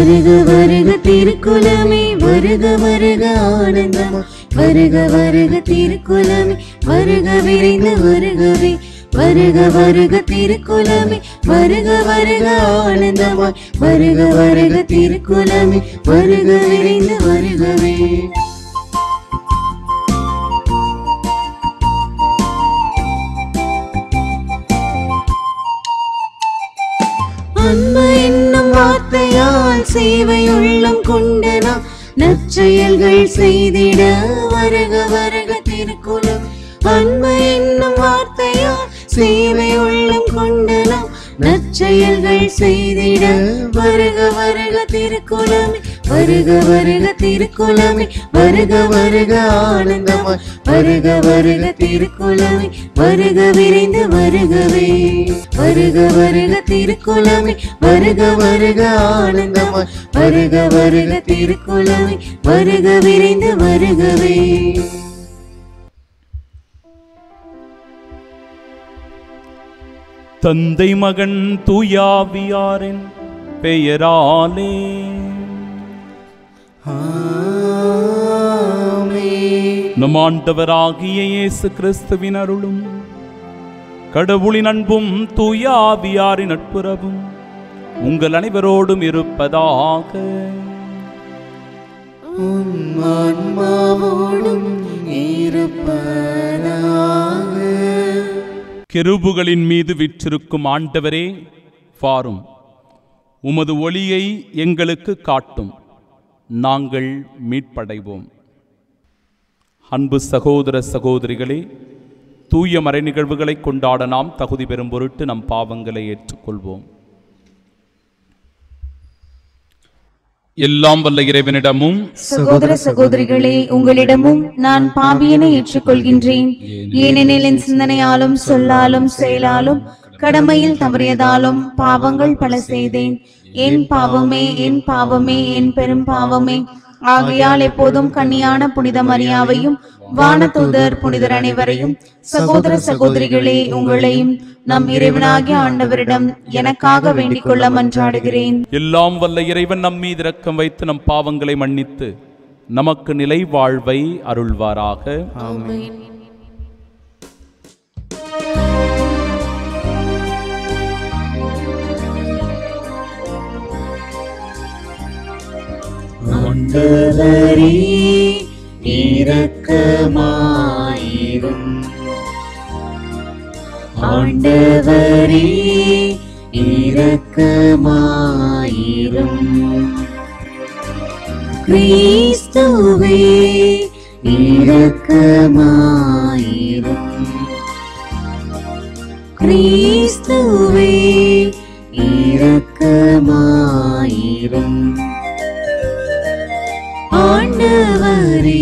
வருக வருக திருக்குலமே வருக வருக ஆனந்தமா வருக வருக திருக்குலமே வருக விரைந்து வருகவே வருக வருக திருக்குலமே வருக வருக ஆனந்தமா வருக வருக திருக்குலமே வருக விரைந்து வருகவே அன்பு என்னும் வார்த்தையால் சேவை உள்ளம் கொண்டனா நற்செயல்கள் செய்திட வருக வருக திருக்குலம் அன்பு என்னும் வார்த்தையால் சேவை உள்ளம் கொண்டனா நற்செயல்கள் செய்திட வருக வருக திருக்குலமே வருக வருக திருக்குலமே வருக வருக ஆனந்தமாய் வருக வருக திருக்குலமே வருக விரைந்து வருகவே வருக வருக திருக்குலமே வருக வருக ஆனந்தமாய் வருக வருக திருக்குலமே வருக விரைந்து வருகவே தந்தை மகன் தூயாவியாரின் பெயராலே நம் ஆண்டவராகிய இயேசு கிறிஸ்துவின் அருளும் கடவுளின் அன்பும் தூயாவியாரின் நட்புறவும் உங்கள் அனைவரோடும் இருப்பதாக ஆன்மாவோடும் இருப்பதாக கெருபுகளின் மீது விற்றிருக்கும் ஆண்டவரே பாரும் உமது ஒளியை எங்களுக்கு காட்டும் நாங்கள் மீட்படைவோம் அன்பு சகோதர சகோதரிகளே தூய மறை நிகழ்வுகளை கொண்டாட நாம் தகுதி பெறும் பொருட்டு நம் பாவங்களை ஏற்றுக்கொள்வோம் எல்லாம் வல்ல இறைவனிடமும் சகோதர சகோதரிகளே உங்களிடமும் நான் பாவியனை ஏற்றுக்கொள்கின்றேன் ஏனெனில் என் சிந்தனையாலும் சொல்லாலும் செயலாலும் கடமையில் தவறியதாலும் பாவங்கள் பல செய்தேன் என் பாவமே என் பாவமே என் பெரும் பாவமே ஆகையால் எப்போதும் கன்னியான புனித மரியாவையும் வானதூதர் புனிதர் அனைவரையும் சகோதர சகோதரிகளே உங்களையும் நம் இறைவனாகிய ஆண்டவரிடம் எனக்காக வேண்டிக் கொள்ள மன்றாடுகிறேன் எல்லாம் வல்ல இறைவன் நம் மீது இரக்கம் வைத்து நம் பாவங்களை மன்னித்து நமக்கு நிலை வாழ்வை அருள்வாராக ஆண்டவரே இரக்கமாயிரும் ஆண்டவரே இரக்கமாயிரும் கிறிஸ்துவே இரக்கமாயிரும் கிறிஸ்துவே இரக்கமாயிரும் ஆண்டவரே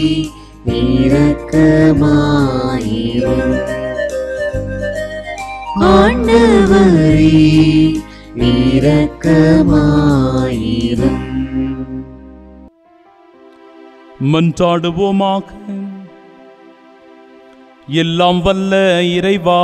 இரக்கமாயிரும் ஆண்டவரே இரக்கமாயிரும் மன்றாடுவோமாக எல்லாம் வல்ல இறைவா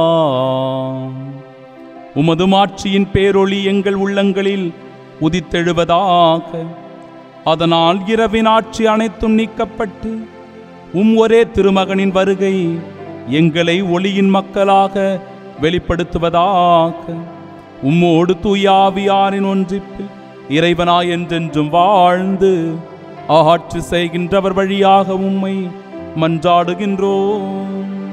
உமது மாட்சியின் பேரொளி எங்கள் உள்ளங்களில் உதித்தெழுவதாக அதனால் இரவின் ஆட்சி அனைத்தும் நீக்கப்பட்டு உம் ஒரே திருமகனின் வருகை எங்களை ஒளியின் மக்களாக வெளிப்படுத்துவதாக உம்மோடு தூயாவியாரின் ஒன்றிப்பில் இறைவனாய் என்றென்றும் வாழ்ந்து ஆட்சி செய்கின்றவர் வழியாக உம்மை மன்றாடுகின்றோம்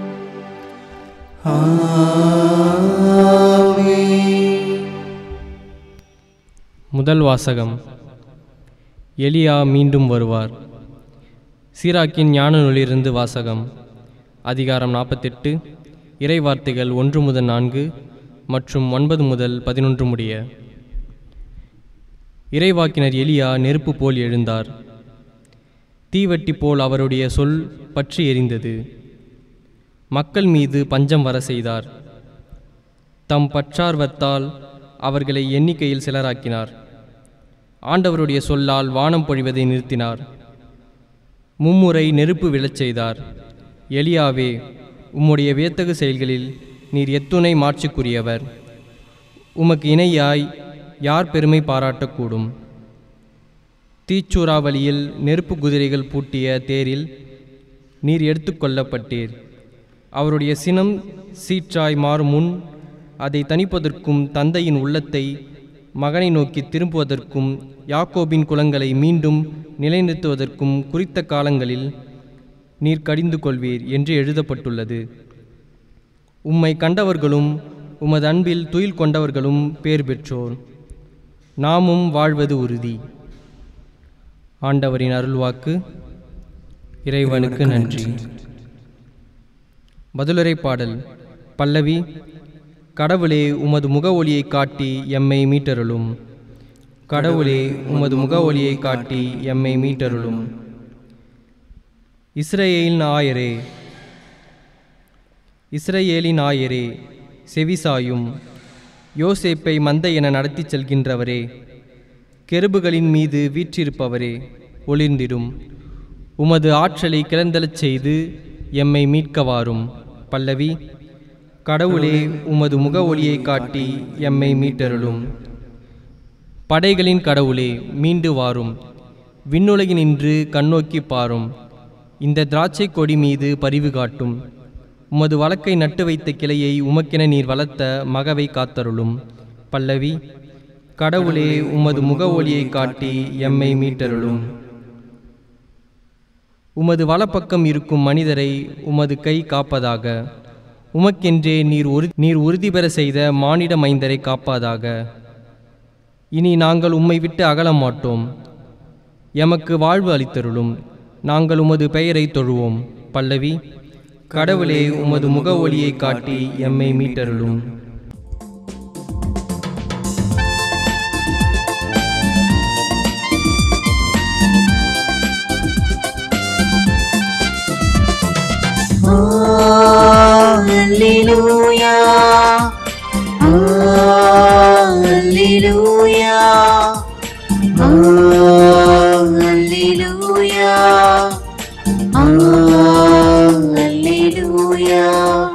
முதல் வாசகம் எலியா மீண்டும் வருவார் சீராக்கின் ஞான நூலிலிருந்து வாசகம் அதிகாரம் நாற்பத்தெட்டு இறை வார்த்தைகள் ஒன்று முதல் நான்கு மற்றும் ஒன்பது முதல் பதினொன்று முடிய இறைவாக்கினர் எலியா நெருப்பு போல் எழுந்தார் தீவட்டி போல் அவருடைய சொல் பற்றி எரிந்தது மக்கள் மீது பஞ்சம் வர செய்தார் தம் பற்றார்வத்தால் அவர்களை எண்ணிக்கையில் சிலராக்கினார் ஆண்டவருடைய சொல்லால் வானம் பொழிவதை நிறுத்தினார் மும்முறை நெருப்பு விழச் செய்தார் எலியாவே உம்முடைய வியத்தகு செயல்களில் நீர் எத்துணை மாட்சிக்குரியவர் உமக்கு இணையாய் யார் பெருமை பாராட்டக்கூடும் தீச்சூறாவளியில் நெருப்பு குதிரைகள் பூட்டிய தேரில் நீர் எடுத்துக்கொள்ளப்பட்டீர் அவருடைய சினம் சீற்றாய் மாறும் முன் அதை தணிப்பதற்கும் தந்தையின் உள்ளத்தை மகனை நோக்கி திரும்புவதற்கும் யாக்கோபின் குலங்களை மீண்டும் நிலைநிறுத்துவதற்கும் குறித்த காலங்களில் நீர் கடிந்து கொள்வீர் என்று எழுதப்பட்டுள்ளது உம்மை கண்டவர்களும் உமது அன்பில் துயில் கொண்டவர்களும் பேர் பெற்றோர் நாமும் வாழ்வது உறுதி ஆண்டவரின் அருள்வாக்கு இறைவனுக்கு நன்றி பதிலுரை பாடல் பல்லவி கடவுளே உமது முக ஒளியை காட்டி எம்மை மீட்டருளும் கடவுளே உமது முக ஒளியை காட்டி எம்மை மீட்டருளும் இஸ்ரேலின் ஆயரே இஸ்ரேலின் ஆயரே செவிசாயும் யோசேப்பை மந்தை என நடத்திச் செல்கின்றவரே கெருபுகளின் மீது வீற்றிருப்பவரே ஒளிர்ந்திடும் உமது ஆற்றலை கிளந்தலச் செய்து எம்மை மீட்க வாரும் பல்லவி கடவுளே உமது முக ஒளியை காட்டி எம்மை மீட்டருளும் படைகளின் கடவுளே மீண்டு வாரும் விண்ணுலகினின்று கண்ணோக்கி பாரும் இந்த திராட்சை கொடி மீது பரிவு காட்டும் உமது வழக்கை நட்டு வைத்த கிளையை உமக்கென நீர் வளர்த்த மகவை காத்தருளும் பல்லவி கடவுளே உமது முக ஒளியை காட்டி எம்மை மீட்டருளும் உமது வலப்பக்கம் இருக்கும் மனிதரை உமது கை காப்பதாக உமக்கென்றே நீர் உறு நீர் உறுதி பெற செய்த மானிட மைந்தரை காப்பதாக இனி நாங்கள் உம்மை விட்டு அகல மாட்டோம் எமக்கு வாழ்வு அளித்தருளும் நாங்கள் உமது பெயரை தொழுவோம் பல்லவி கடவுளே உமது முக ஒளியை காட்டி எம்மை மீட்டருளும் Alleluia. Alleluia. Alleluia. Alleluia.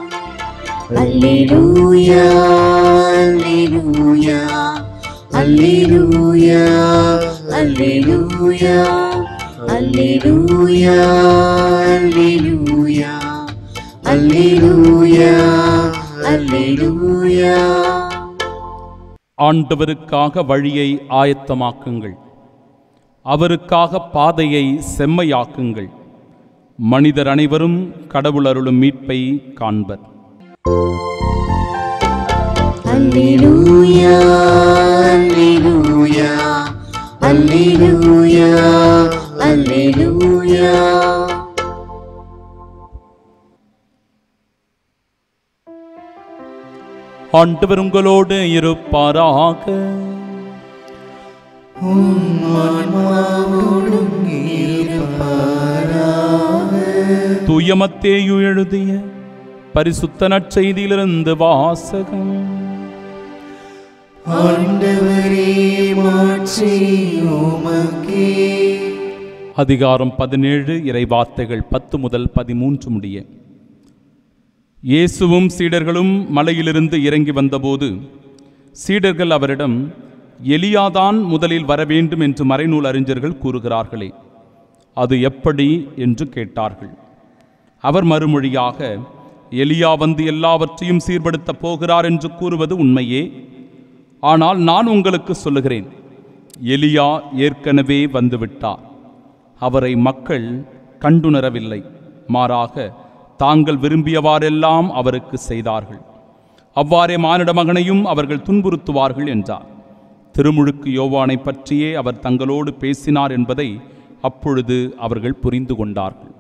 Alleluia. Alleluia. Alleluia. Alleluia. Alleluia. Alleluia. Alleluia. Alleluia. ஆண்டவருக்காக வழியை ஆயத்தமாக்குங்கள் அவருக்காக பாதையை செம்மையாக்குங்கள் மனிதர் அனைவரும் கடவுள் அருளும் மீட்பை காண்பர் Alleluia. Alleluia. Alleluia. Alleluia. ஆண்டவர் உங்களோடு இருப்பாராக தூயமத்தேயு எழுதிய பரிசுத்த நற்செய்தியிலிருந்து வாசகம் ஆண்டவரே மாற்றி உமக்கே அதிகாரம் பதினேழு இறை வார்த்தைகள் பத்து முதல் பதிமூன்று முடிய இயேசுவும் சீடர்களும் மலையிலிருந்து இறங்கி வந்தபோது சீடர்கள் அவரிடம் எலியாதான் முதலில் வர வேண்டும் என்று மறைநூல் அறிஞர்கள் கூறுகிறார்களே அது எப்படி என்று கேட்டார்கள் அவர் மறுமொழியாக எலியா வந்து எல்லாவற்றையும் சீர்படுத்தப் போகிறார் என்று கூறுவது உண்மையே ஆனால் நான் உங்களுக்கு சொல்லுகிறேன் எலியா ஏற்கனவே வந்துவிட்டார் அவரை மக்கள் கண்டுணரவில்லை மாறாக தாங்கள் விரும்பியவாறெல்லாம் அவருக்கு செய்தார்கள் அவ்வாறே மானிட மகனையும் அவர்கள் துன்புறுத்துவார்கள் என்றார் திருமுழுக்கு யோவானை பற்றியே அவர் தங்களோடு பேசினார் என்பதை அப்பொழுது அவர்கள் புரிந்து கொண்டார்கள்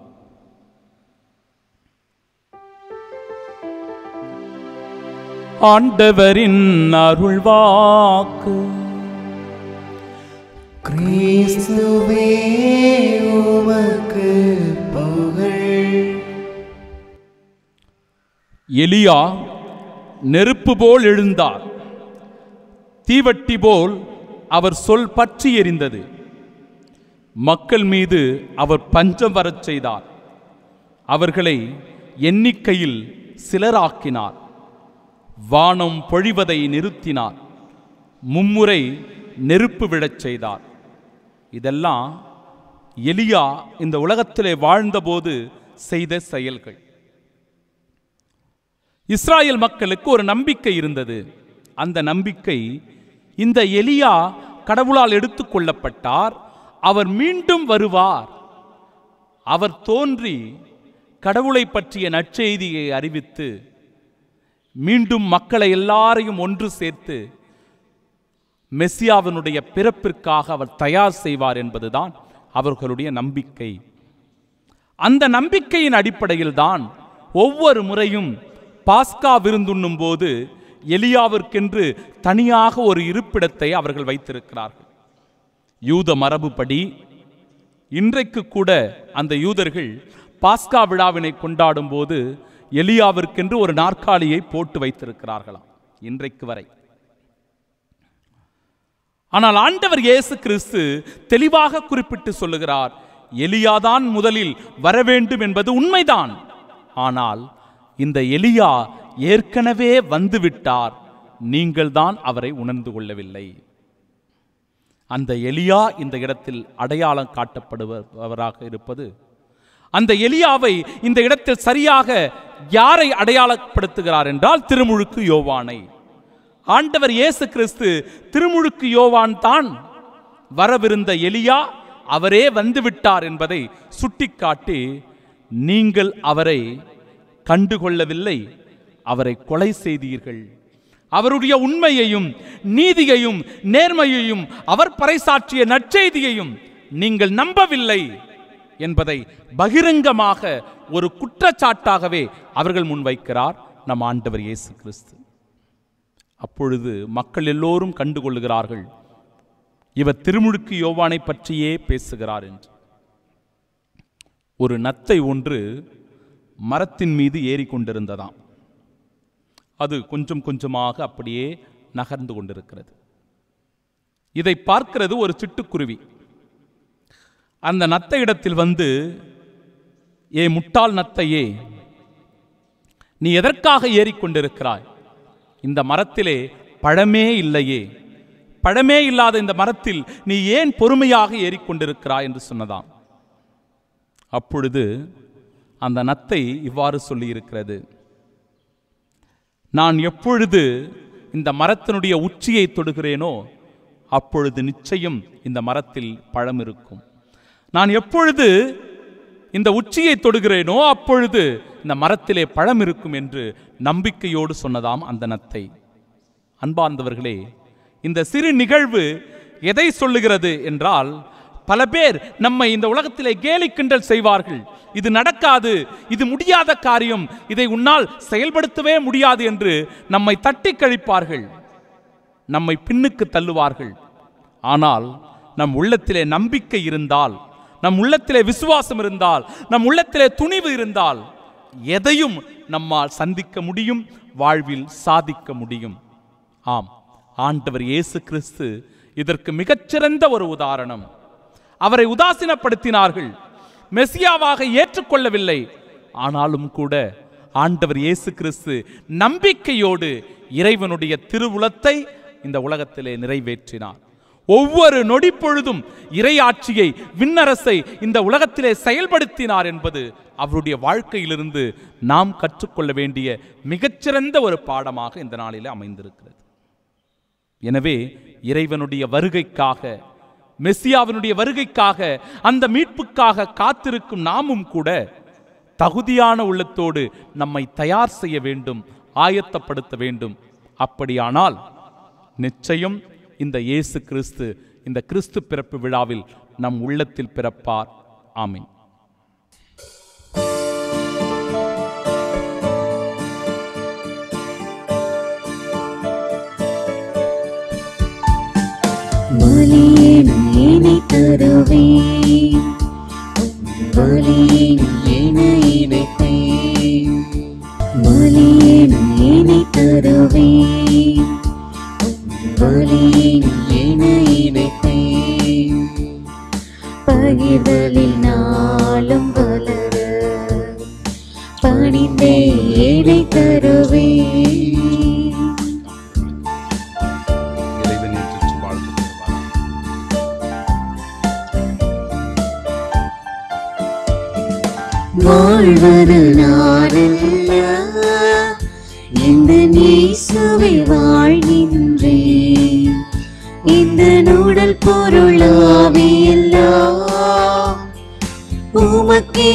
ஆண்டவரின் அருள்வாக்கு கிறிஸ்துவே உமக்கு புகழ் எலியா நெருப்பு போல் எழுந்தார் தீவட்டி போல் அவர் சொல் பற்றி எரிந்தது மக்கள் மீது அவர் பஞ்சம் வரச் செய்தார் அவர்களை எண்ணிக்கையில் சிலராக்கினார் வானம் பொழிவதை நிறுத்தினார் மும்முறை நெருப்பு விழச் செய்தார் இதெல்லாம் எலியா இந்த உலகத்திலே வாழ்ந்தபோது செய்த செயல்கள் இஸ்ராயேல் மக்களுக்கு ஒரு நம்பிக்கை இருந்தது அந்த நம்பிக்கை இந்த எலியா கடவுளால் எடுத்துக்கொள்ளப்பட்டார் அவர் மீண்டும் வருவார் அவர் தோன்றி கடவுளை பற்றிய நற்செய்தியை அறிவித்து மீண்டும் மக்களை எல்லாரையும் ஒன்று சேர்த்து மெஸ்ஸியாவினுடைய பிறப்பிற்காக அவர் தயார் செய்வார் என்பதுதான் அவர்களுடைய நம்பிக்கை அந்த நம்பிக்கையின் அடிப்படையில் தான் ஒவ்வொரு முறையும் பாஸ்கா விருந்துண்ணும் போது எலியாவிற்கென்று தனியாக ஒரு இருப்பிடத்தை அவர்கள் வைத்திருக்கிறார்கள் யூத மரபுப்படி இன்றைக்கு கூட அந்த யூதர்கள் பாஸ்கா விழாவினை கொண்டாடும் போது எலியாவிற்கென்று ஒரு நாற்காலியை போட்டு வைத்திருக்கிறார்களாம் இன்றைக்கு வரை ஆனால் ஆண்டவர் இயேசு கிறிஸ்து தெளிவாக குறிப்பிட்டு சொல்லுகிறார் எலியாதான் முதலில் வரவேண்டும் என்பது உண்மைதான் ஆனால் இந்த எலியா ஏற்கனவே வந்துவிட்டார் நீங்கள்தான் அவரை உணர்ந்து கொள்ளவில்லை அந்த எலியா இந்த இடத்தில் அடையாளம் காட்டப்படுபவராக இருப்பது அந்த எலியாவை இந்த இடத்தில் சரியாக யாரை அடையாளப்படுத்துகிறார் என்றால் திருமுழுக்கு யோவானை ஆண்டவர் இயேசு கிறிஸ்து திருமுழுக்கு யோவான் தான் வரவிருந்த எலியா அவரே வந்துவிட்டார் என்பதை சுட்டிக்காட்டி நீங்கள் அவரை கண்டுகொள்ளவில்லை அவரை கொலை செய்தீர்கள் அவருடைய உண்மையையும் நீதியையும் நேர்மையையும் அவர் பறைசாற்றிய நற்செய்தியையும் நீங்கள் நம்பவில்லை என்பதை பகிரங்கமாக ஒரு குற்றச்சாட்டாகவே அவர்கள் முன்வைக்கிறார் நம் ஆண்டவர் இயேசு கிறிஸ்து அப்பொழுது மக்கள் எல்லோரும் கண்டுகொள்ளுகிறார்கள் இவர் திருமுழுக்கு யோவானை பற்றியே பேசுகிறார் என்று ஒரு நத்தை ஒன்று மரத்தின் மீது ஏறிக்கொண்டிருந்ததாம் அது கொஞ்சம் கொஞ்சமாக அப்படியே நகர்ந்து கொண்டிருக்கிறது இதை பார்க்கிறது ஒரு சிட்டுக்குருவி அந்த நத்தை இடத்தில் வந்து ஏ முட்டாள் நத்தையே நீ எதற்காக ஏறிக்கொண்டிருக்கிறாய் இந்த மரத்திலே பழமே இல்லையே பழமே இல்லாத இந்த மரத்தில் நீ ஏன் பொறுமையாக ஏறிக்கொண்டிருக்கிறாய் என்று சொன்னதாம் அப்பொழுது அந்த நத்தை இவ்வாறு சொல்லியிருக்கிறது நான் எப்பொழுது இந்த மரத்தினுடைய உச்சியை தொடுகிறேனோ அப்பொழுது நிச்சயம் இந்த மரத்தில் பழம் இருக்கும் நான் எப்பொழுது இந்த உச்சியை தொடுகிறேனோ அப்பொழுது இந்த மரத்திலே பழம் இருக்கும் என்று நம்பிக்கையோடு சொன்னதாம் அந்த நத்தை அன்பார்ந்தவர்களே இந்த சிறு நிகழ்வு எதை சொல்லுகிறது என்றால் பல பேர் நம்மை இந்த உலகத்திலே கேலி கிண்டல் செய்வார்கள் இது நடக்காது இது முடியாத காரியம் இதை உன்னால் செயல்படுத்தவே முடியாது என்று நம்மை தட்டி கழிப்பார்கள் நம்மை பின்னுக்கு தள்ளுவார்கள் ஆனால் நம் உள்ளத்திலே நம்பிக்கை இருந்தால் நம் உள்ளத்திலே விசுவாசம் இருந்தால் நம் உள்ளத்திலே துணிவு இருந்தால் எதையும் நம்மால் சந்திக்க முடியும் வாழ்வில் சாதிக்க முடியும் ஆம் ஆண்டவர் இயேசு கிறிஸ்து இதற்கு மிகச்சிறந்த ஒரு உதாரணம் அவரை உதாசீனப்படுத்தினார்கள் மெசியாவாக ஏற்றுக்கொள்ளவில்லை ஆனாலும் கூட ஆண்டவர் இயேசு கிறிஸ்து நம்பிக்கையோடு இறைவனுடைய திருவுளத்தை இந்த உலகத்திலே நிறைவேற்றினார் ஒவ்வொரு நொடி பொழுதும் இறையாட்சியை விண்ணரசை இந்த உலகத்திலே செயல்படுத்தினார் என்பது அவருடைய வாழ்க்கையிலிருந்து நாம் கற்றுக்கொள்ள வேண்டிய மிகச்சிறந்த ஒரு பாடமாக இந்த நாளிலே அமைந்திருக்கிறது எனவே இறைவனுடைய வருகைக்காக மெஸ்ஸியாவினுடைய வருகைக்காக அந்த மீட்புக்காக காத்திருக்கும் நாமும் கூட தகுதியான உள்ளத்தோடு நம்மை தயார் செய்ய வேண்டும் ஆயத்தப்படுத்த வேண்டும் அப்படியானால் நிச்சயம் இந்த இயேசு கிறிஸ்து இந்த கிறிஸ்து பிறப்பு விழாவில் நம் உள்ளத்தில் பிறப்பார் ஆமீன் பலியின் இனி தருவேன் பலியின் இணை இணைப்பேன் பலியின் இனி தருவேன் பலியின் இணை இணைப்பேன் பகிர்தலில் நாளும் வளர பணிந்தே இணை தருவேன் இறைவன் என்று வாழ்த்து வாழ்வது நானல்ல இந்த இயேசுவை வாழ்கின்றேன் இந்த நூடல் பொருளாவியெல்லாம் உமக்கே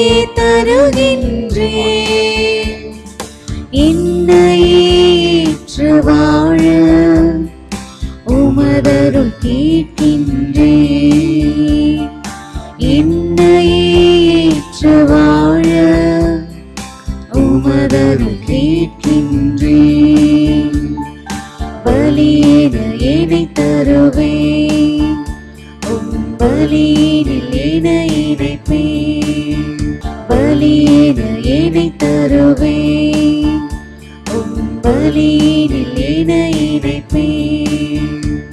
தருகின்றேன் என்னையே ஏற்று வாழ உமதருள் கேட்கின்றேன் என்னையே ஏற்று வாழ உமதருள் கேட்கின்றேன் பலியேன என்னை தருவேன் உம் பலியினில் என்னை இணைப்பேன் பலியேன என்னை தருவேன் உம் பலியினில் என்னை இணைப்பேன்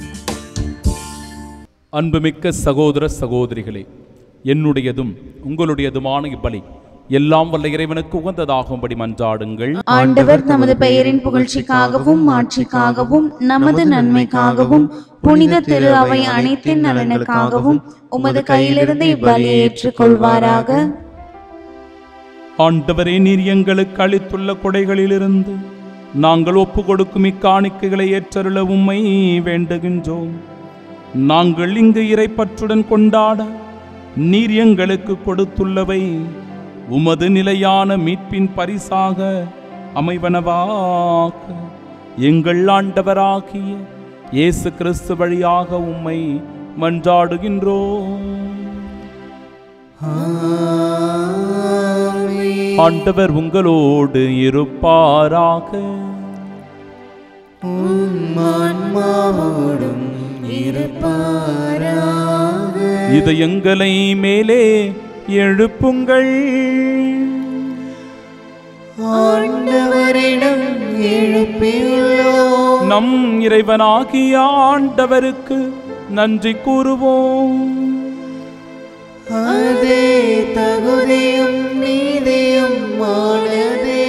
அன்புமிக்க சகோதர சகோதரிகளே என்னுடையதும் உங்களுடையதுமான இப்பலி எல்லாம் வல்ல இறைவனுக்கு உகந்ததாகும்படி மன்றாடுங்கள் ஆண்டவர் தமது பெயரின் புகழ்ச்சிக்காகவும் மாட்சிக்காகவும் நமது நன்மைக்காகவும் புனித திரு அவை அனைத்தின் நலனுக்காகவும் உமது கையிலிருந்து இப்பலியை ஏற்றுக்கொள்வாராக ஆண்டவரே நீர் எங்களுக்கு அளித்துள்ள கொடைகளிலிருந்து நாங்கள் ஒப்பு கொடுக்கும் இக்காணிக்கைகளை ஏற்றருள உம்மை வேண்டுகின்றோம் நாங்கள் இங்கு இறைப்பற்றுடன் கொண்டாட நீர் எங்களுக்கு கொடுத்துள்ளவை உமது நிலையான மீட்பின் பரிசாக அமைவனவாக எங்கள் ஆண்டவராகிய இயேசு கிறிஸ்து வழியாக உம்மை மன்றாடுகின்றோம் ஆண்டவர் உங்களோடு இருப்பாராக ஆன்மாவோடும் இருப்பாராக இதயங்களை மேலே எழுப்புங்கள் ஆண்டவரிடம் எழுப்பியுள்ளோம் நம் இறைவனாகிய ஆண்டவருக்கு நன்றி கூறுவோம் அதே தகுதியும் நீதியும் ஆனதே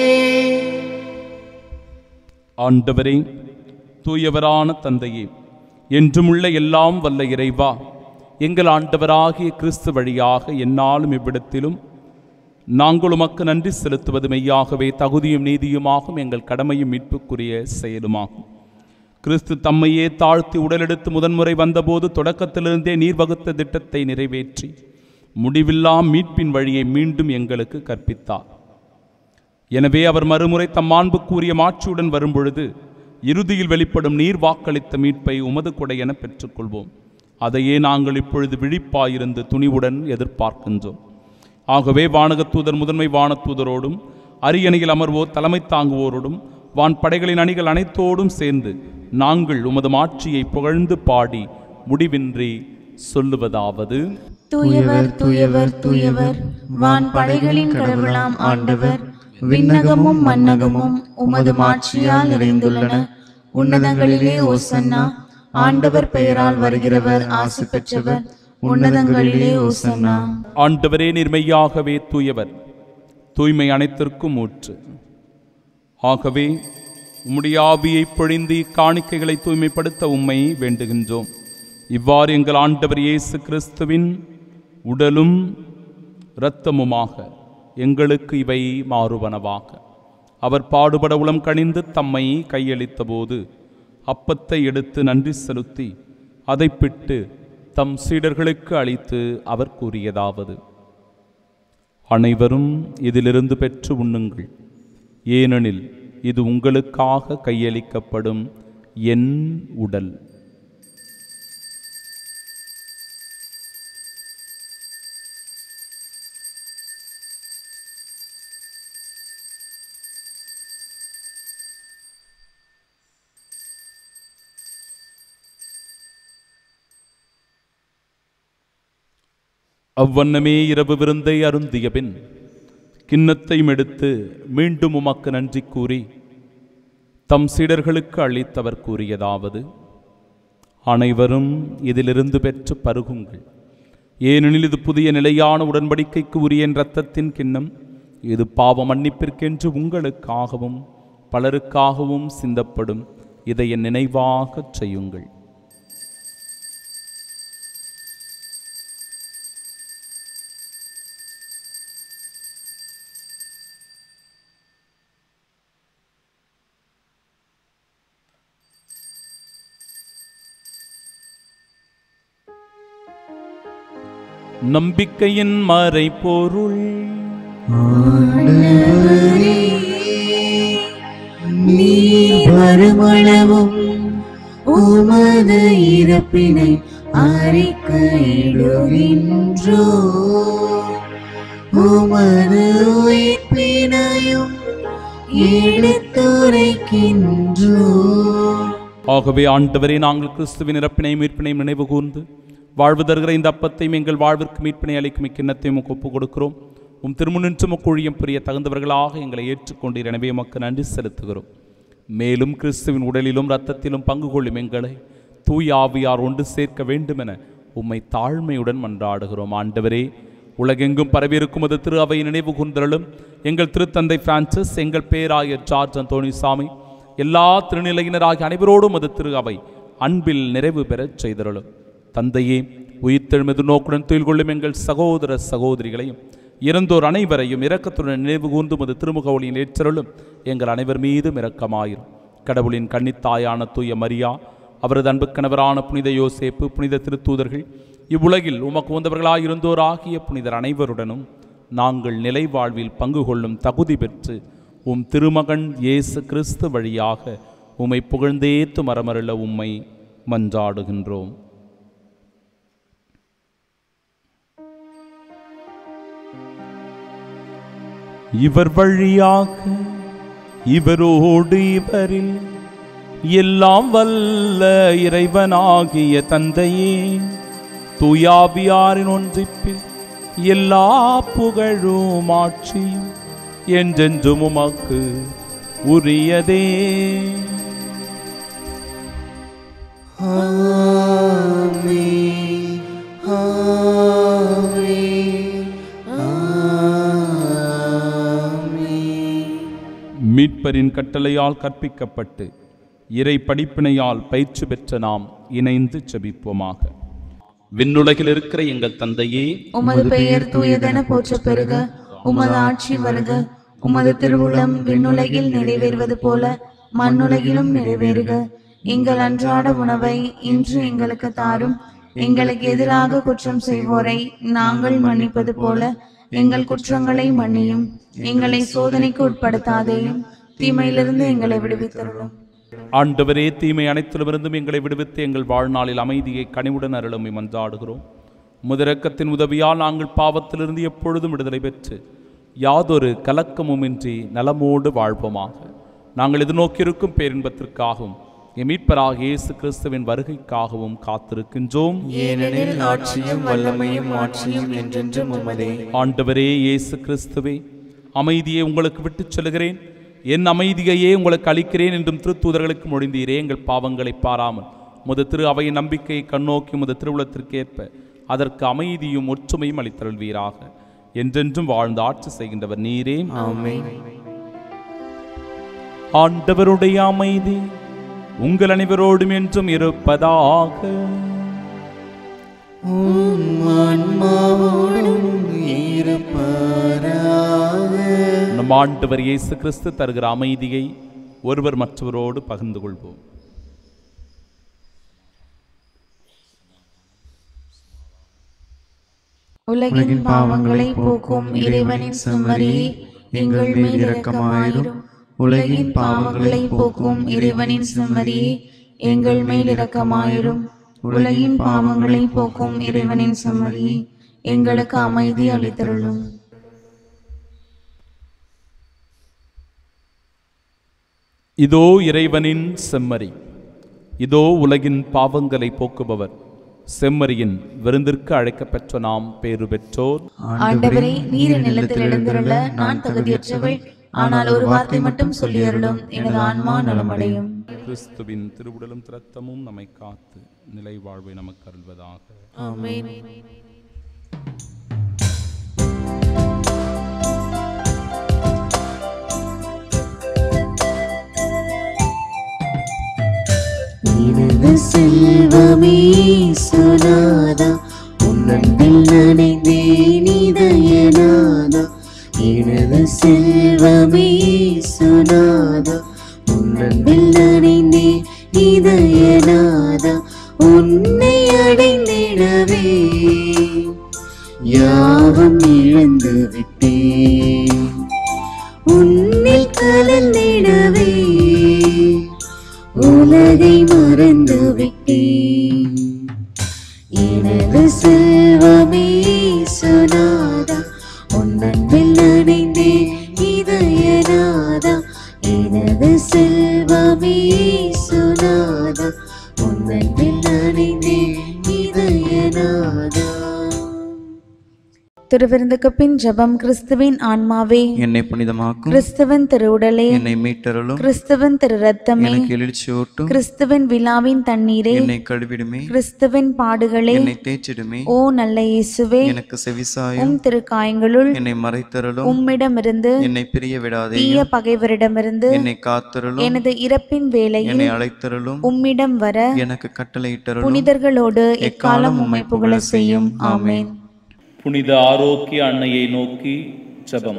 ஆண்டவரே தூயவரான தந்தையே என்றுமுள்ள எல்லாம் வல்ல இறைவா எங்கள் ஆண்டவராகிய கிறிஸ்து வழியாக எந்நாளும் இவ்விடத்திலும் நாங்கள் உமக்கு நன்றி செலுத்துவது மெய்யாகவே தகுதியும் நீதியுமாகும் எங்கள் கடமையும் மீட்புக்குரிய செயலுமாகும் கிறிஸ்து தம்மையே தாழ்த்தி உடலெடுத்து முதன்முறை வந்தபோது தொடக்கத்திலிருந்தே நீர் வகுத்த திட்டத்தை நிறைவேற்றி முடிவில்லா மீட்பின் வழியை மீண்டும் எங்களுக்கு கற்பித்தார் எனவே அவர் மறுமுறை தம் மாண்புக்குரிய மாட்சியுடன் வரும்பொழுது இறுதியில் வெளிப்படும் நீர் வாக்களித்த மீட்பை உமது கொடை என பெற்றுக்கொள்வோம் அதையே நாங்கள் இப்பொழுது விழிப்பாயிருந்து துணிவுடன் எதிர்பார்க்கின்றோம் ஆகவே வானகத்தூதர் முதன்மை வானத்தூதரோடும் அரியணையில் அமர்வோர் தலைமை தாங்குவோரோடும் வான் படைகளின் அணிகள் அனைத்தோடும் சேர்ந்து நாங்கள் உமது மாட்சியை புகழ்ந்து பாடி முடிவின்றி சொல்லுவதாவது தூயவர் தூயவர் தூயவர் வான் படைகளின் கடவுளாம் ஆண்டவர் விண்ணகமும் மன்னகமும் உமது மாட்சியால் நிறைந்துள்ளன உன்னதங்களிலே ஓசன்னா ஆண்டவர் பெயரால் வருகிறவர் ஆசி பெற்றவர் உன்னதங்களிலே ஓசன்னா ஆண்டவரே நிர்மையாகவே தூயவர் தூய்மை அனைத்திற்கும் ஊற்று ஆகவே உம்முடைய ஆவியை பொழிந்து இக்காணிக்கைகளை தூய்மைப்படுத்த உம்மை வேண்டுகின்றோம் இவ்வாறு எங்கள் ஆண்டவர் இயேசு கிறிஸ்துவின் உடலும் இரத்தமுமாக எங்களுக்கு இவை மாறுவனவாக அவர் பாடுபட உளம் கனிந்து தம்மை கையளித்த போது அப்பத்தை எடுத்து நன்றி செலுத்தி அதை பிட்டு தம் சீடர்களுக்கு அளித்து அவர் கூறியதாவது அனைவரும் இதிலிருந்து பெற்று உண்ணுங்கள் ஏனெனில் இது உங்களுக்காக கையளிக்கப்படும் என் உடல் அவ்வண்ணமே இரவு விருந்தை அருந்திய பின் கிண்ணத்தையும் எடுத்து மீண்டும் உமக்கு நன்றி கூறி தம் சீடர்களுக்கு அளித்தவர் கூறியதாவது அனைவரும் இதிலிருந்து பெற்று பருகுங்கள் ஏனெனில் இது புதிய நிலையான உடன்படிக்கைக்கு உரிய என் இரத்தத்தின் கிண்ணம் இது பாவ மன்னிப்பிற்கென்று உங்களுக்காகவும் பலருக்காகவும் சிந்தப்படும் இதை என் நினைவாகச் செய்யுங்கள் நம்பிக்கையின் மறைபொருள் ஆண்டவரே, நீர் வருமளவும் உமது இறப்பினை அறிக்கையிடுகின்றோ உமது உயிர்ப்பினையும் எடுத்துரைக்கின்றோ ஆகவே ஆண்டவரே நாங்கள் கிறிஸ்துவின் இறப்பினை மீட்பினை நினைவு கூர்ந்து வாழ்வு தருகிற இந்த அப்பத்தையும் எங்கள் வாழ்விற்கு மீட்பினை அளிக்கும் இக்கிண்ணத்தையும் உமக்கு ஒப்புக் கொடுக்கிறோம் உம் திருமுனின்று முக்குழியம் புரிய தகுந்தவர்களாக எங்களை ஏற்றுக்கொண்டீர் எனவே உமக்கு நன்றி செலுத்துகிறோம் மேலும் கிறிஸ்துவின் உடலிலும் இரத்தத்திலும் பங்கு கொள்ளும் எங்களை தூய் ஆவியார் ஒன்று சேர்க்க வேண்டுமென உம்மை தாழ்மையுடன் மன்றாடுகிறோம் ஆண்டவரே உலகெங்கும் பரவியிருக்கும் அது திரு அவை நினைவு கூர்ந்தருளும் எங்கள் திருத்தந்தை பிரான்சிஸ் எங்கள் பேராயர் ஜார்ஜ் அந்தோணிசாமி எல்லா திருநிலையினராகிய அனைவரோடும் அது திரு அவை அன்பில் நிறைவு பெறச் செய்தருளும் தந்தையே உயிர்த்தெழுமது நோக்குடன் துயில் கொள்ளும் எங்கள் சகோதர சகோதரிகளையும் இறந்தோர் அனைவரையும் இரக்கத்துடன் நினைவு கூர்ந்து மது திருமுக ஒளியின் ஏற்றருளும் எங்கள் அனைவர் மீதும் இரக்கமாயிரும் கடவுளின் கன்னித்தாயான தூய மரியா அவரது அன்பு கணவரான புனித யோசேப்பு புனித திருத்தூதர்கள் இவ்வுலகில் உமக்கு உந்தவர்களாயிருந்தோர் ஆகிய புனிதர் அனைவருடனும் நாங்கள் நிலை வாழ்வில் பங்கு கொள்ளும் தகுதி பெற்று உம் திருமகன் இயேசு கிறிஸ்து வழியாக உம்மை புகழ்ந்தேத்து மரமருள உம்மை மன்றாடுகின்றோம் இவர் வழியாக இவரோடு இவரில் எல்லாம் வல்ல இறைவனாகிய தந்தையே தூயாவியாரின் ஒன்றிப்பில் எல்லா புகழும் ஆட்சியும் என்றென்றும் உமக்கு உரியதே ஆமென். ஆமென். ஆமென். மீட்பரின் கட்டளையால் கற்பிக்கப்பட்டு இறை படிப்பினையால் பயிற்சி பெற்ற நாம் இணைந்து செபிப்போமாக விண்ணுலகில் இருக்கிற எங்கள் தந்தையே உமது பெயர் தூயதென போற்றப் பெறுக உமது ஆட்சி வருக உமது திருவுளம் விண்ணுலகில் நிறைவேறுவது போல மண்ணுலகிலும் நிறைவேறுக எங்கள் அன்றாட உணவை இன்று எங்களுக்கு தாரும் எங்களுக்கு எதிராக குற்றம் செய்வோரை நாங்கள் மன்னிப்பது போல எங்கள் குற்றங்களை மன்னியும் எங்களை சோதனைக்கு உட்படுத்தாதேயும் தீமையிலிருந்து எங்களை விடுவித்தருளும் ஆண்டவரே தீமை அனைத்திலுமிருந்தும் எங்களை விடுவித்து எங்கள் வாழ்நாளில் அமைதியை கனிவுடன் அருளுமை மன்றாடுகிறோம் முதிரக்கத்தின் உதவியால் நாங்கள் பாவத்திலிருந்து எப்பொழுதும் விடுதலை பெற்று யாதொரு கலக்கமுமின்றி நலமோடு வாழ்வோமாக நாங்கள் எதிர்நோக்கியிருக்கும் பேரின்பத்திற்காகவும் எம் மீட்பராக இயேசு கிறிஸ்துவின் வருகைக்காகவும் காத்திருக்கின்றோம் ஏனெனில் ஆட்சியும் வல்லமையும் ஆட்சியும் என்றென்றும் உமதே ஆண்டவரே இயேசு கிறிஸ்துவே அமைதியை உங்களுக்கு விட்டுச் செல்கிறேன் என் அமைதியையே உங்களுக்கு அளிக்கிறேன் என்றும் திருத்தூதர்களுக்கு மொழிந்தீரே எங்கள் பாவங்களை பாராமல் முத திரு அவையின் நம்பிக்கையை கண்ணோக்கி முத திருவுளத்திற்கேற்ப அதற்கு அமைதியும் ஒற்றுமையும் அளித்தருள்வீராக என்றென்றும் வாழ்ந்து ஆட்சி செய்கின்றவர் நீரே ஆமென் ஆண்டவருடைய அமைதி உங்கள் அனைவரோடும் என்றும் இருப்பதாக உம் ஆன்மாவோடும் இருப்பாராக நம் ஆண்டவர் இயேசு கிறிஸ்து தருகிற அமைதியை ஒருவர் மற்றவரோடு பகிர்ந்து கொள்வோம் உலகின் பாவங்களை போக்கும் இறைவனின் செம்மறியே எங்கள் மேல் இரக்கமாயிரும் உலகின் பாவங்களை போக்கும் இறைவனின் செம்மறியே எங்கள் மேல் இரக்கமாயிரும் உலகின் பாவங்களை போக்கும் இறைவனின் செம்மறியே எங்களுக்கு அமைதி அளித்தருளும் இதோ இறைவனின் செம்மறி இதோ உலகின் பாவங்களை போக்குபவர் செம்மறியின் விருந்திற்கு அழைக்கப்பெற்ற நாம் பேறு பெற்றோர் ஆண்டவரே நீர் என் நிலத்தில் எழுந்திருள நான் தகுதியற்றவள் ஆனால் ஒரு வார்த்தை மட்டும் சொல்லியருளும் எனது ஆன்மா நலமடையும் கிறிஸ்துவின் திருவுடலும் திரத்தமும் நம்மை காத்து நிலை வாழ்வை நமக்கு அருள்வதாக ஆமென் எனது செல்வமே சுனாதா உன்னண்டில் நனைந்தேன் இதயநாதா எனது செல்வமே சுனாதா உன்னண்டில் நனைந்தேன் இதயநாதா உன்னை அடைந்திடவே உலகை மறந்து விட்டேன் எனது செல்வமே சுனாதா உன்னன்பில் அடைந்தேன் இதயநாதா எனது செல்வமே சுனாதா உன்னன்பில் அடைந்தேன் இதயநாதா திருவிருந்துக்கு பின் ஜெபம் கிறிஸ்துவின் ஆன்மாவே என்னை புனிதமாக்கும் கிறிஸ்துவின் திருவுடலே என்னை மீட்டருளும் கிறிஸ்துவின் திரு ரத்தமே எனக்கு எழுச்சியூட்டும் கிறிஸ்துவின் விழாவின் தண்ணீரே என்னை கழுவிடுமே கிறிஸ்துவின் பாடுகளே என்னை தேய்ச்சிடுமே ஓ நல்ல இயேசுவே எனக்கு செவிசாயும் உம் திருக்காயங்களுள் என்னை மறைத்தருளும் உம்மிடமிருந்து என்னை பிரிய விடாதே தீய பகைவரிடமிருந்து என்னை காத்தருளும் எனது இறப்பின் வேளையில் என்னை அழைத்தருளும் உம்மிடம் வர எனக்கு கட்டளையிட்டருளும் புனிதர்களோடு எக்காலம் உம்மை புகழ செய்யும் ஆமென் புனித ஆரோக்கிய அன்னையை நோக்கி ஜெபம்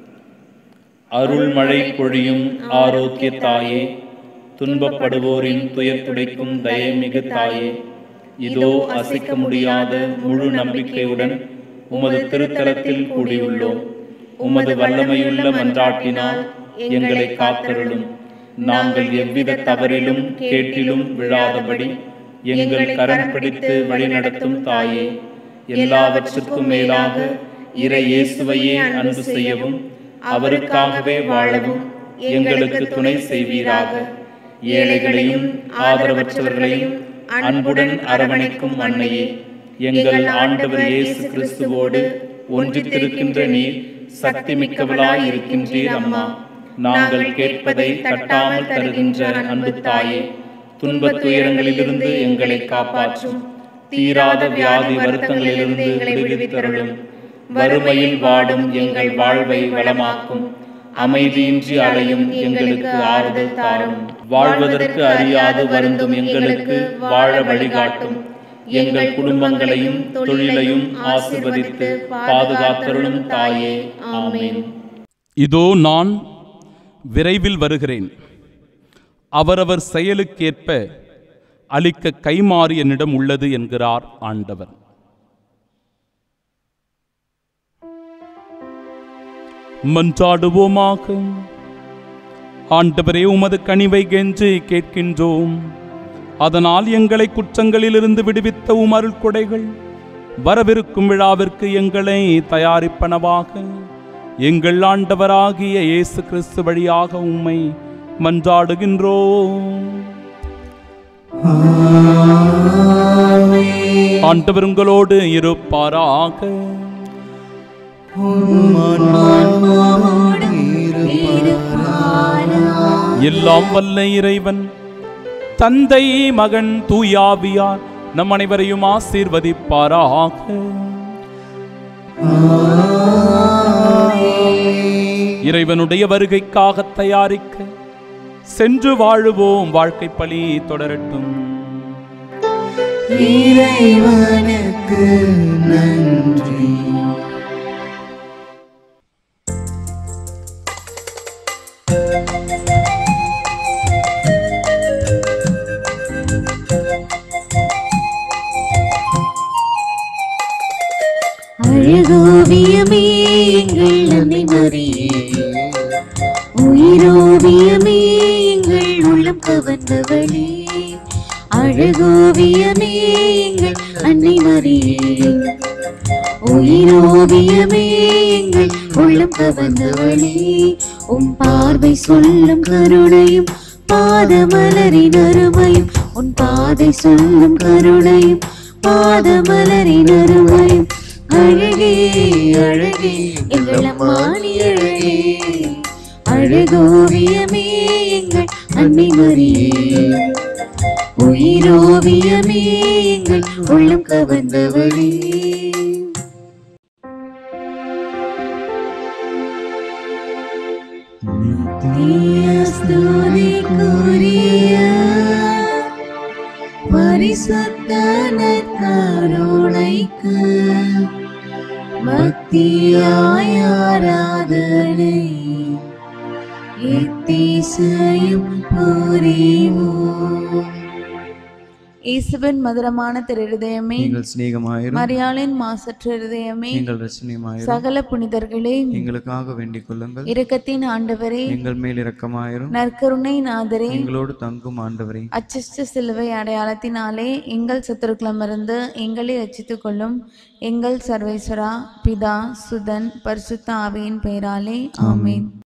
அருள்மழை பொழியும் ஆரோக்கிய தாயே துன்பப்படுவோரின் துயர் துடைக்கும் தயமிகு தாயே இதோ அசைக்க முடியாத முழு நம்பிக்கையுடன் உமது திருத்தலத்தில் கூடியுள்ளோம் உமது வல்லமையுள்ள மன்றாட்டினால் எங்களை காத்தருளும் நாங்கள் எவ்வித தவறிலும் கேட்டிலும் விழாதபடி எங்கள் கரம் பிடித்து வழிநடத்தும் தாயே எல்லாவற்றுக்கும் மேலாக இறை இயேசுவையே அன்பு செய்யவும் அவருக்காகவே வாழவும் எங்களுக்கு துணை செய்வீராக ஏழைகளையும் ஆதரவற்றவர்களையும் அன்புடன் அரவணைக்கும் அன்னையே எங்கள் ஆண்டவர் இயேசு கிறிஸ்துவோடு ஒன்றித்திருக்கின்ற நீர் சக்தி மிக்கவளாய் இருக்கின்றீர் அம்மா நாங்கள் கேட்பதை தட்டாமல் தருகின்ற அன்பு தாயே துன்பத் துயரங்களிலிருந்து எங்களை காப்பாற்றும் தீராத வியாதி வருத்தங்களிலிருந்து எங்களை விடுவித்தருளும் வறுமையில் வாடும் எங்கள் வாழ்வை வளமாக்கும் அமைதியின்றி அலையும் எங்களுக்கு ஆறுதல் தாரும் வாழ்வதற்கு அறியாது வருந்தும் எங்களுக்கு வாழ வழிகாட்டும் எங்கள் குடும்பங்களையும் தொழிலையும் ஆசிர்வதித்து பாதுகாத்தருளும் தாயே ஆமென் இதோ நான் விரைவில் வருகிறேன் அவரவர் செயலுக்கேற்ப அளிக்க கைமாறு என்னிடம் உள்ளது என்கிறார் ஆண்டவர் மன்றாடுவோமாக ஆண்டவரே உமது கனிவை கெஞ்சி கேட்கின்றோம் அதனால் எங்களை குற்றங்களிலிருந்து விடுவித்த உம் அருள் கொடைகள் வரவிருக்கும் விழாவிற்கு எங்களை தயாரிப்பனவாக எங்கள் ஆண்டவராகிய இயேசு கிறிஸ்து வழியாக உம்மை மன்றாடுகின்றோம் ஆண்டவர் உங்களோடு இருப்பாராக எல்லாம் வல்ல இறைவன் தந்தை மகன் தூயாவியார் நம் அனைவரையும் ஆசீர்வதிப்பாராக இறைவனுடைய வருகைக்காக தயாரிக்க சென்று வாழுவோம் வாழ்க்கை பலி தொடரட்டும் இறைவனுக்கு நன்றி அழகோவியமே எங்கள் அன்னை மரியே உயிரோவியமே எங்கள் உள்ளம் கவர்ந்தவளே அழகோவியமே எங்கள் அன்னை மரியே உயிரோவியமே எங்கள் உள்ளம் கவர்ந்தவளே உன் பார்வை சொல்லும் கருணையும் பாதமலரின் அருமையும் உன் பாதை சொல்லும் கருணையும் பாதமலரின் அருமையும் அழகே அழகே எங்கள் அம்மானி அழகே அழகோவியமே எங்கள் அன்னை மரியே உயிரோவியமே எங்கள் உள்ளம் கவர்ந்தவளே ஸ்துதிக்குரிய பரிசுத்த நற்கருணைக்கு பக்தியாய் ஆராதனை எத்தீசையும் புரிவோம் இயேசுவின் மதுரமான திரு இருதயமே எங்கள் சிநேகமாயிரும் மரியாளின் மாசற்ற இருதயமே எங்கள் ரசனியமாயிரும் சகல புனிதர்களே எங்களுக்காக வேண்டிக் கொள்ளுங்கள் இரக்கத்தின் ஆண்டவரே எங்கள் மேல் இரக்கமாயிரும் நற்கருணை நாதரே எங்களோடு தங்கும் ஆண்டவரே அச்சிஷ்ட சிலுவை அடையாளத்தினாலே எங்கள் சத்துருக்களமிருந்து எங்களை ரட்சித்துக் கொள்ளும் எங்கள் சர்வேஸ்வரா பிதா சுதன் பரிசுத்த ஆவியின் பெயராலே ஆமென்